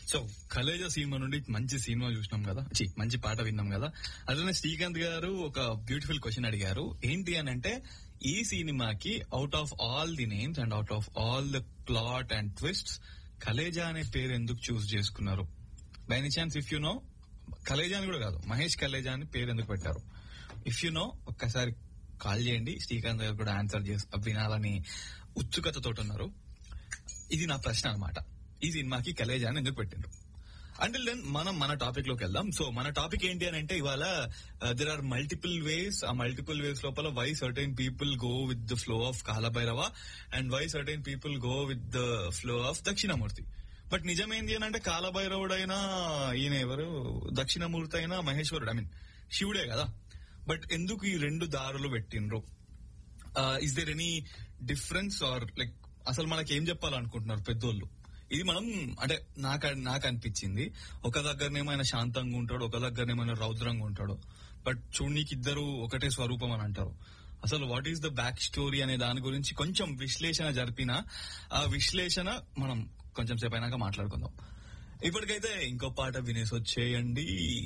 so Khaleja cinema నుండి మంచి cinema చూసినాం కదా ఛీ, మంచి పాట విన్నాం కదా అట్లనే శ్రీకాంత్ గారు ఒక బ్యూటిఫుల్ క్వశ్చన్ అడిగారు ఏంటి అని అంటే ఈ సినిమాకి out of all the names and out of all the plot and twists Khaleja అనే పేరు ఎందుకు చూస్ చేసుకున్నారు by any chance if you know Khaleja అని కూడా కాదు మహేష్ కలేజా అని పేరు ఎందుకు పెట్టారు ఇఫ్ యు నో ఒక్కసారి కాల్ చేయండి శ్రీకాంత్ గారు కూడా ఆన్సర్ చేసి వినాలని ఉత్సుకతతో ఉన్నారు ఇది నా ప్రశ్న అన్నమాట ఈ సినిమాకి కలేజా అని ఎందుకు పెట్టిండ్రు అంటిల్ దెన్ మనం మన టాపిక్ లోకి వెళ్దాం సో మన టాపిక్ ఏంటి అని అంటే ఇవాళ దెర్ ఆర్ మల్టిపుల్ వేస్ ఆ మల్టిపుల్ వేస్ లోపల why certain people go with the flow of Kalabhairava and why certain people go with the flow of Dakshinamurthy but నిజమేంది అని అంటే కాలభైరవుడైనా ఈయన ఎవరు దక్షిణమూర్తి అయినా మహేశ్వరుడు ఐ మీన్ శివుడే కదా బట్ ఎందుకు ఈ రెండు దారులు పెట్టిండ్రు is there any difference or like అసలు మనకి ఏం చెప్పాలనుకుంటున్నారు పెద్దోళ్ళు ఇది మనం అంటే నాకు నాకు అనిపించింది ఒక దగ్గరనేమో ఆయన శాంతంగా ఉంటాడు ఒక దగ్గరనేమో ఆయన రౌద్రంగా ఉంటాడు బట్ చూడనీకి ఇద్దరు ఒకటే స్వరూపం అని అంటారు అసలు what is the back story అనే దాని గురించి కొంచెం విశ్లేషణ జరిపిన ఆ విశ్లేషణ మనం కొంచెం సేపు అయినాక మాట్లాడుకుందాం ఇప్పటికైతే ఇంకో పాట వినేసి వచ్చేయండి